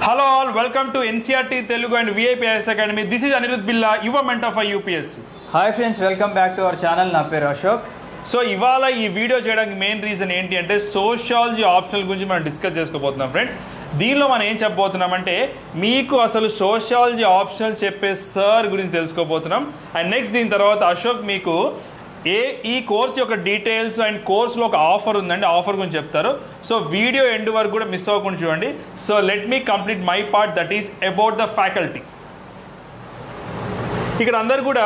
hello all welcome to NCERT Telugu and VIPS academy this is Anirudh Billa యువ mentor for UPSC hi friends welcome back to our channel నా పేరు Ashok so ఇవాళ ఈ video చేయడానికి main reason ఏంటి అంటే సోషాలజీ ఆప్షనల్ గురించి మనం డిస్కస్ చేసుకోబోతున్నాం ఫ్రెండ్స్ దీనిలో మనం ఏం చెప్పబోతున్నామంటే మీకు అసలు సోషాలజీ ఆప్షనల్ చెప్పే సార్ గురించి తెలుసుకోబోతున్నాం అండ్ నెక్స్ట్ దీని తర్వాత అశోక్ మీకు ఏ ఈ కోర్స్ యొక్క డీటెయిల్స్ అండ్ కోర్స్లో ఒక ఆఫర్ ఉందండి ఆఫర్ గురించి చెప్తారు సో వీడియో ఎండ్ వరకు కూడా మిస్ అవ్వకుండా చూడండి so let me complete my part that is about the faculty ఇక్కడ అందరు కూడా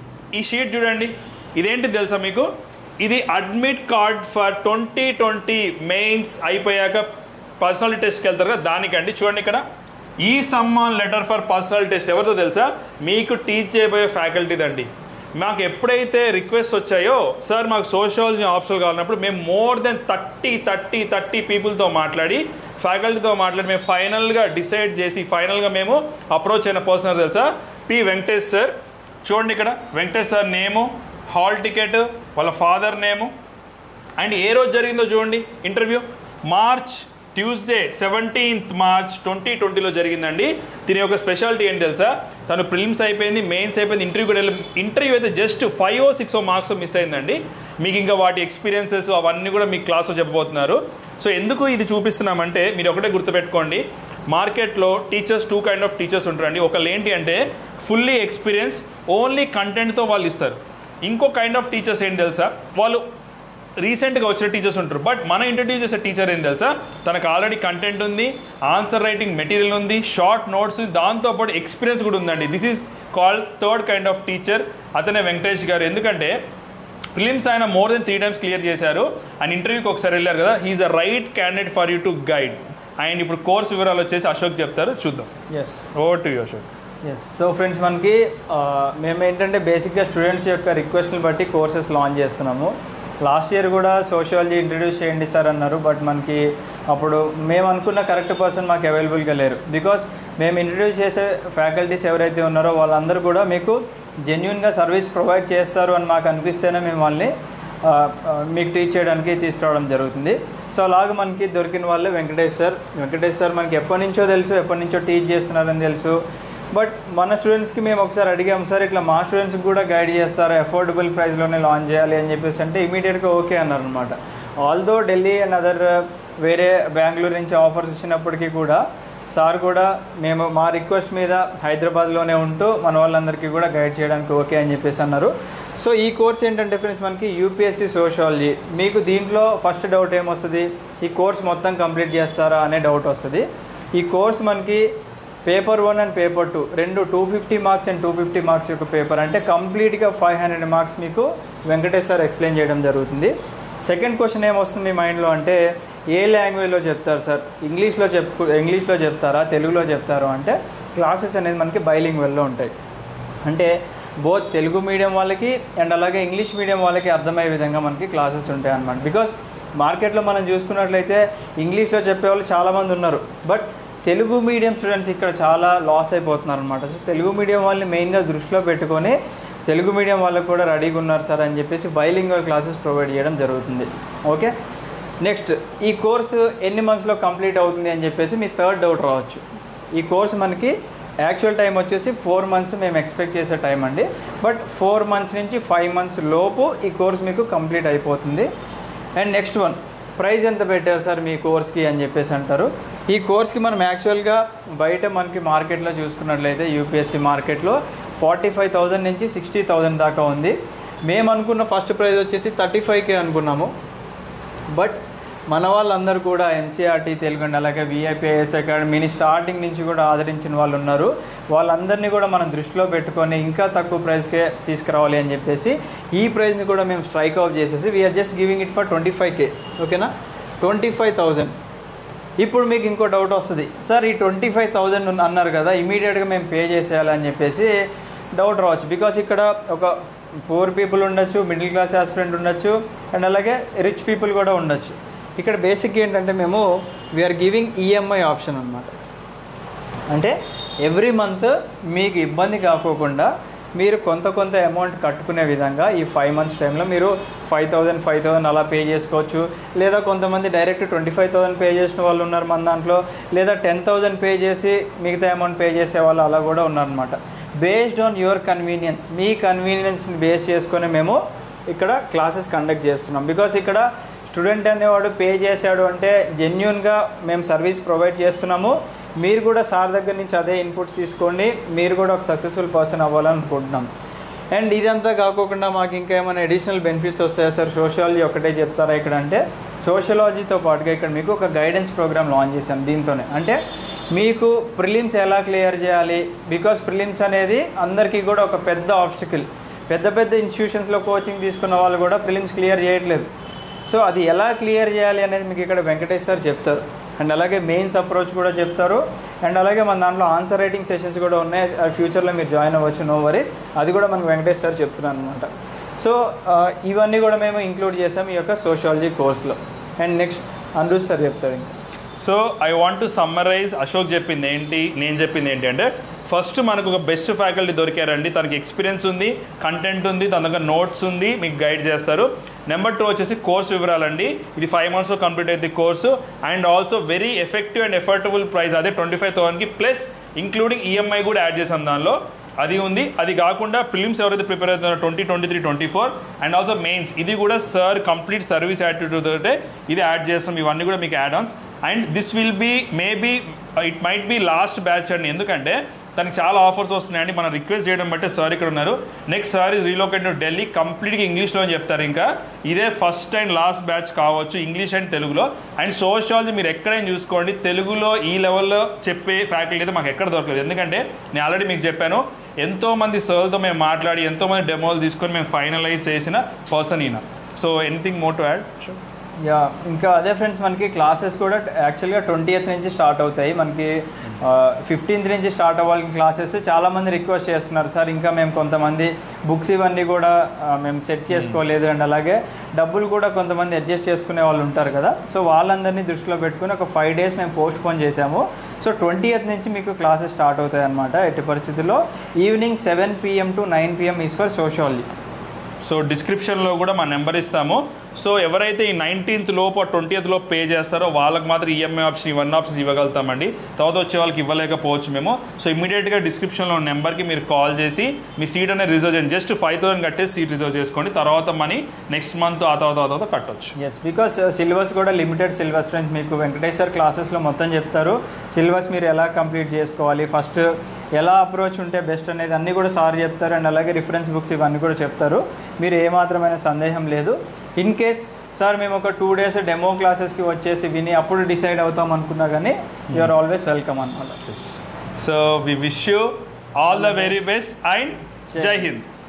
ఈ షీట్ చూడండి ఇదేంటి తెలుసా మీకు ఇది admit card for twenty twenty mains అయిపోయాక పర్సనల్ టెస్ట్కి వెళ్తారు కదా దానికండి చూడండి ఇక్కడ ఈ summon letter for personal test ఎవరితో తెలుసా మీకు టీచ్ చేయబోయే ఫ్యాకల్టీది అండి మాకు ఎప్పుడైతే రిక్వెస్ట్ వచ్చాయో సార్ మాకు సోషాలజీ ఆప్షన్ కావాలన్నప్పుడు మేము more than thirty thirty thirty పీపుల్తో మాట్లాడి ఫ్యాకల్టీతో మాట్లాడి మేము ఫైనల్గా డిసైడ్ చేసి ఫైనల్గా మేము అప్రోచ్ అయిన పర్సన్ తెలుసా పి వెంకటేష్ సార్ చూడండి ఇక్కడ Venkatesh sir name hall ticket వాళ్ళ ఫాదర్ నేము అండ్ ఏ రోజు జరిగిందో చూడండి interview March Tuesday seventeenth March twenty ట్వంటీలో జరిగిందండి దీని యొక్క స్పెషాలిటీ ఏంటి తెలుసా తను ప్రిలిమ్స్ అయిపోయింది మెయిన్స్ అయిపోయింది ఇంటర్వ్యూ కూడా వెళ్ళి ఇంటర్వ్యూ అయితే just five O six O marks miss అయిందండి మీకు ఇంకా వాటి ఎక్స్పీరియన్సెస్ అవన్నీ కూడా మీకు క్లాస్లో చెప్పబోతున్నారు సో ఎందుకు ఇది చూపిస్తున్నామంటే మీరు ఒకటే గుర్తుపెట్టుకోండి మార్కెట్లో teachers two kind of teachers ఉంటారండి ఒకళ్ళు ఏంటి అంటే ఫుల్లీ ఎక్స్పీరియన్స్ ఓన్లీ కంటెంట్తో వాళ్ళు ఇస్తారు ఇంకో కైండ్ ఆఫ్ టీచర్స్ ఏంటి తెలుసా వాళ్ళు రీసెంట్గా వచ్చిన టీచర్స్ ఉంటారు బట్ మనం ఇంట్రడ్యూస్ చేసే టీచర్ ఏం తెలుసా తనకు ఆల్రెడీ కంటెంట్ ఉంది ఆన్సర్ రైటింగ్ మెటీరియల్ ఉంది షార్ట్ నోట్స్ దాంతోపాటు ఎక్స్పీరియన్స్ కూడా ఉందండి this is called third kind of teacher అతనే వెంకటేష్ గారు ఎందుకంటే ఫిలిమ్స్ ఆయన more than three times clear చేశారు అండ్ ఇంటర్వ్యూకి ఒకసారి వెళ్ళారు కదా he is a right candidate for you to guide and ఇప్పుడు కోర్స్ వివరాలు వచ్చేసి అశోక్ చెప్తారు చూద్దాం yes over to you Ashok yes so friends మనకి ఆ, మేము ఏంటంటే బేసిక్గా స్టూడెంట్స్ యొక్క రిక్వెస్ట్ని బట్టి కోర్సెస్ లాంచ్ చేస్తున్నాము లాస్ట్ ఇయర్ కూడా సోషియాలజీ ఇంట్రడ్యూస్ చేయండి సార్ అన్నారు బట్ మనకి అప్పుడు మేము అనుకున్న కరెక్ట్ పర్సన్ మాకు అవైలబుల్గా లేరు బికాస్ మేము ఇంట్రడ్యూస్ చేసే ఫ్యాకల్టీస్ ఎవరైతే ఉన్నారో వాళ్ళందరూ కూడా మీకు జెన్యున్గా సర్వీస్ ప్రొవైడ్ చేస్తారు అని మాకు అనిపిస్తేనే మేము వాళ్ళని ఆ, ఆ, మీకు టీచ్ చేయడానికి తీసుకురావడం జరుగుతుంది సో అలాగ మనకి దొరికిన వాళ్ళే వెంకటేష్ సార్ వెంకటేష్ సార్ మనకి ఎప్పటి నుంచో తెలుసు ఎప్పటి నుంచో టీచ్ చేస్తున్నారని తెలుసు బట్ మన స్టూడెంట్స్కి మేము ఒకసారి అడిగాం సార్ ఇట్లా మా స్టూడెంట్స్కి కూడా గైడ్ చేస్తారు అఫోర్డబుల్ ప్రైస్లోనే లాంచ్ చేయాలి అని చెప్పేసి అంటే ఇమీడియట్గా ఓకే అన్నారు అనమాట ఆల్దో ఢిల్లీ అండ్ అదర్ వేరే బెంగళూరు నుంచి ఆఫర్స్ వచ్చినప్పటికీ కూడా సార్ కూడా మేము మా రిక్వెస్ట్ మీద హైదరాబాద్లోనే ఉంటూ మన వాళ్ళందరికీ కూడా గైడ్ చేయడానికి ఓకే అని చెప్పేసి అన్నారు సో ఈ కోర్స్ ఏంటంటే ఫ్రెండ్స్ మనకి యూపీఎస్సీ సోషాలజీ మీకు దీంట్లో ఫస్ట్ డౌట్ ఏమొస్తుంది ఈ కోర్స్ మొత్తం కంప్లీట్ చేస్తారా అనే డౌట్ వస్తుంది ఈ కోర్స్ మనకి paper one and paper two రెండు two fifty marks and two fifty marks యొక్క పేపర్ అంటే కంప్లీట్గా ఫైవ్ హండ్రెడ్ మార్క్స్ మీకు వెంకటేష్ సార్ ఎక్స్ప్లెయిన్ చేయడం జరుగుతుంది సెకండ్ క్వశ్చన్ ఏమొస్తుంది మీ మైండ్లో అంటే ఏ లాంగ్వేజ్లో చెప్తారు సార్ ఇంగ్లీష్లో చెప్పుకు ఇంగ్లీష్లో చెప్తారా తెలుగులో చెప్తారు అంటే క్లాసెస్ అనేది మనకి బైలింగ్వెల్లో ఉంటాయి అంటే బోత్ తెలుగు మీడియం వాళ్ళకి అండ్ అలాగే ఇంగ్లీష్ మీడియం వాళ్ళకి అర్థమయ్యే విధంగా మనకి క్లాసెస్ ఉంటాయి అన్నమాట బికాస్ మార్కెట్లో మనం చూసుకున్నట్లయితే ఇంగ్లీష్లో చెప్పేవాళ్ళు చాలామంది ఉన్నారు బట్ తెలుగు మీడియం స్టూడెంట్స్ ఇక్కడ చాలా లాస్ అయిపోతున్నారు అనమాట సో తెలుగు మీడియం వాళ్ళని మెయిన్గా దృష్టిలో పెట్టుకొని తెలుగు మీడియం వాళ్ళకు కూడా రెడీగా ఉన్నారు సార్ అని చెప్పేసి బైలింగ్వల్ క్లాసెస్ ప్రొవైడ్ చేయడం జరుగుతుంది ఓకే నెక్స్ట్ ఈ కోర్సు ఎన్ని మంత్స్లో కంప్లీట్ అవుతుంది అని చెప్పేసి మీ థర్డ్ డౌట్ రావచ్చు ఈ కోర్స్ మనకి యాక్చువల్ టైం వచ్చేసి ఫోర్ మంత్స్ మేము ఎక్స్పెక్ట్ చేసే టైం అండి బట్ ఫోర్ మంత్స్ నుంచి ఫైవ్ మంత్స్ లోపు ఈ కోర్స్ మీకు కంప్లీట్ అయిపోతుంది అండ్ నెక్స్ట్ వన్ ప్రైస్ ఎంత పెట్టారు సార్ మీ కోర్స్కి అని చెప్పేసి అంటారు ఈ కోర్స్కి మనం యాక్చువల్గా బయట మనకి మార్కెట్లో చూసుకున్నట్లయితే యూపీఎస్సీ మార్కెట్లో ఫార్టీ ఫైవ్ థౌజండ్ నుంచి సిక్స్టీ థౌజండ్ దాకా ఉంది మేము అనుకున్న ఫస్ట్ ప్రైస్ వచ్చేసి థర్టీ ఫైవ్కే అనుకున్నాము బట్ మన వాళ్ళందరూ కూడా ఎన్సీఆర్టీ తెలుగు అండ్ అలాగే విఐపిఐఎస్ అకాడమీని స్టార్టింగ్ నుంచి కూడా ఆదరించిన వాళ్ళు ఉన్నారు వాళ్ళందరినీ కూడా మనం దృష్టిలో పెట్టుకొని ఇంకా తక్కువ ప్రైస్కే తీసుకురావాలి అని చెప్పేసి ఈ ప్రైస్ని కూడా మేము స్ట్రైక్ అవుట్ చేసేసి we are just giving it for twenty five K ఓకేనా ట్వంటీ ఫైవ్ థౌజండ్ ఇప్పుడు మీకు ఇంకో డౌట్ వస్తుంది సార్ ఈ ట్వంటీ ఫైవ్ థౌజండ్ అన్నారు కదా ఇమీడియట్గా మేము పే చేసేయాలని చెప్పేసి డౌట్ రావచ్చు బికాస్ ఇక్కడ ఒక పూర్ పీపుల్ ఉండొచ్చు మిడిల్ క్లాస్ ఆస్పిరెంట్ ఉండొచ్చు అండ్ అలాగే రిచ్ పీపుల్ కూడా ఉండొచ్చు ఇక్కడ బేసిక్ ఏంటంటే మేము వీఆర్ గివింగ్ ఈఎంఐ ఆప్షన్ అనమాట అంటే ఎవ్రీ మంత్ మీకు ఇబ్బంది కాకోకుండా మీరు కొంత కొంత అమౌంట్ కట్టుకునే విధంగా ఈ ఫైవ్ మంత్స్ టైంలో మీరు ఫైవ్ థౌజండ్ ఫైవ్ థౌజండ్ అలా పే చేసుకోవచ్చు లేదా కొంతమంది direct twenty five thousand pay చేసిన వాళ్ళు ఉన్నారు మన దాంట్లో లేదా టెన్ థౌజండ్ పే చేసి మిగతా అమౌంట్ పే చేసే వాళ్ళు అలా కూడా ఉన్నారనమాట బేస్డ్ ఆన్ యువర్ కన్వీనియన్స్ మీ కన్వీనియన్స్ని బేస్ చేసుకొని మేము ఇక్కడ క్లాసెస్ కండక్ట్ చేస్తున్నాం బికాస్ ఇక్కడ స్టూడెంట్ అనేవాడు పే చేశాడు అంటే జెన్యున్గా మేము సర్వీస్ ప్రొవైడ్ చేస్తున్నాము మీరు కూడా సార్ దగ్గర నుంచి అదే ఇన్పుట్స్ తీసుకోండి మీరు కూడా ఒక సక్సెస్ఫుల్ పర్సన్ అవ్వాలనుకుంటున్నాం అండ్ ఇదంతా కాకోకుండా మాకు ఇంకా ఏమైనా అడిషనల్ బెనిఫిట్స్ వస్తాయా సార్ సోషియాలజీ ఒకటే చెప్తారా ఇక్కడ అంటే సోషియాలజీతో పాటుగా ఇక్కడ మీకు ఒక గైడెన్స్ ప్రోగ్రామ్ లాంచ్ చేశాం దీంతోనే అంటే మీకు ప్రిలిమ్స్ ఎలా క్లియర్ చేయాలి బికాస్ ప్రిలిమ్స్ అనేది అందరికీ కూడా ఒక పెద్ద ఆబ్స్టికల్ పెద్ద పెద్ద ఇన్స్టిట్యూషన్స్లో కోచింగ్ తీసుకున్న వాళ్ళు కూడా ప్రిలిమ్స్ క్లియర్ చేయట్లేదు సో అది ఎలా క్లియర్ చేయాలి అనేది మీకు ఇక్కడ వెంకటేష్ సార్ చెప్తారు అండ్ అలాగే మెయిన్స్ అప్రోచ్ కూడా చెప్తారు అండ్ అలాగే మన దాంట్లో ఆన్సర్ రైటింగ్ సెషన్స్ కూడా ఉన్నాయి అది ఫ్యూచర్లో మీరు జాయిన్ అవ్వచ్చు నో వరీస్ అది కూడా మనకు వెంకటేష్ సార్ చెప్తున్నాను అనమాట సో ఆ, ఇవన్నీ కూడా మేము ఇంక్లూడ్ చేసాం ఈ యొక్క సోషాలజీ కోర్స్లో అండ్ నెక్స్ట్ అనురుద్ సార్ చెప్తారు ఇంకా so I want to summarize Ashok చెప్పింది ఏంటి నేను చెప్పింది ఏంటి అంటే ఫస్ట్ మనకు ఒక బెస్ట్ ఫ్యాకల్టీ దొరికారండి తనకి ఎక్స్పీరియన్స్ ఉంది కంటెంట్ ఉంది తన దగ్గర నోట్స్ ఉంది మీకు గైడ్ చేస్తారు నెంబర్ టూ వచ్చేసి కోర్స్ వివరాలండి ఇది ఫైవ్ మంత్స్లో కంప్లీట్ అయింది course and also very effective and affordable price అదే ట్వంటీ ఫైవ్ థౌసండ్కి ప్లస్ ఇంక్లూడింగ్ ఈఎంఐ కూడా యాడ్ చేసాం దానిలో అది ఉంది అది కాకుండా ఫిలిమ్స్ ఎవరైతే ప్రిపేర్ అవుతున్నారో twenty twenty three twenty four and also mains ఇది కూడా సార్ కంప్లీట్ సర్వీస్ యాటిట్యూడ్ తోటే ఇది యాడ్ చేస్తాం ఇవన్నీ కూడా మీకు add ons and this will be maybe it might be last batch అండి ఎందుకంటే తనకి చాలా ఆఫర్స్ వస్తున్నాయండి మనం రిక్వెస్ట్ చేయడం బట్టే సార్ ఇక్కడ ఉన్నారు next sir is relocate to Delhi కంప్లీట్గా ఇంగ్లీష్లో అని చెప్తారు ఇంకా ఇదే ఫస్ట్ అండ్ లాస్ట్ బ్యాచ్ కావచ్చు ఇంగ్లీష్ అండ్ తెలుగులో అండ్ సోషాలజీ మీరు ఎక్కడైనా చూసుకోండి తెలుగులో ఈ లెవెల్లో చెప్పే ఫ్యాకల్టీ అయితే మాకు ఎక్కడ దొరకలేదు ఎందుకంటే నేను ఆల్రెడీ మీకు చెప్పాను ఎంతో మంది సర్లతో మేము మాట్లాడి ఎంతో మంది డెమోలు తీసుకొని మేము ఫైనలైజ్ చేసిన పర్సన్ ఈయన so anything more to add yeah ఇంకా అదే ఫ్రెండ్స్ మనకి క్లాసెస్ కూడా యాక్చువల్గా ట్వంటీ నుంచి స్టార్ట్ అవుతాయి మనకి ఫిఫ్టీన్త్ నుంచి స్టార్ట్ అవ్వాలి క్లాసెస్ చాలామంది రిక్వెస్ట్ చేస్తున్నారు సార్ ఇంకా మేము కొంతమంది బుక్స్ ఇవన్నీ కూడా ఆ, మేము సెట్ చేసుకోలేదు అండ్ అలాగే డబ్బులు కూడా కొంతమంది అడ్జస్ట్ చేసుకునే వాళ్ళు ఉంటారు కదా సో వాళ్ళందరినీ దృష్టిలో పెట్టుకుని ఒక ఫైవ్ డేస్ మేము పోస్ట్ పోన్ చేసాము సో ట్వంటీ నుంచి మీకు క్లాసెస్ స్టార్ట్ అవుతాయి అనమాట ఎట్టి పరిస్థితుల్లో evening seven PM to nine PM is for sociology so డిస్క్రిప్షన్లో కూడా మా నెంబర్ ఇస్తాము సో ఎవరైతే ఈ నైన్టీన్త్ లోపు ట్వంటీయత్ లోపు పే చేస్తారో వాళ్ళకి మాత్రం ఈఎంఐ ఆప్షన్ ఇవన్నీ ఆప్షన్స్ ఇవ్వగలుగుతామండి తర్వాత వచ్చే వాళ్ళకి ఇవ్వలేకపోవచ్చు మేము సో ఇమీడియట్గా డిస్క్రిప్షన్లో ఉన్న నెంబర్కి మీరు కాల్ చేసి మీ సీట్ అనేది రిజర్వ్ చేయండి జస్ట్ ఫైవ్ థౌసండ్ కట్టేసి సీట్ రిజర్వ్ చేసుకోండి తర్వాత మనీ నెక్స్ట్ మంత్ ఆ తర్వాత ఆ తర్వాత కట్టొచ్చు ఎస్ బికాస్ సిలబస్ కూడా లిమిటెడ్ సిలబస్ ఫ్రెండ్స్ మీకు వెంకటేశ్వర్ క్లాసెస్లో మొత్తం చెప్తారు సిలబస్ మీరు ఎలా కంప్లీట్ చేసుకోవాలి ఫస్ట్ ఎలా అప్రోచ్ ఉంటే బెస్ట్ అనేది అన్నీ కూడా సార్ చెప్తారు అండ్ అలాగే రిఫరెన్స్ బుక్స్ ఇవన్నీ కూడా చెప్తారు మీరు ఏమాత్రమైన సందేహం లేదు ఇన్ కేస్ సార్ మేము ఒక టూ డేస్ డెమో క్లాసెస్కి వచ్చేసి విని అప్పుడు డిసైడ్ అవుతాం అనుకున్నా కానీ యు ఆర్ ఆల్వేస్ వెల్కమ్ అన్నమాట so we wish you all the very best and Jai Hind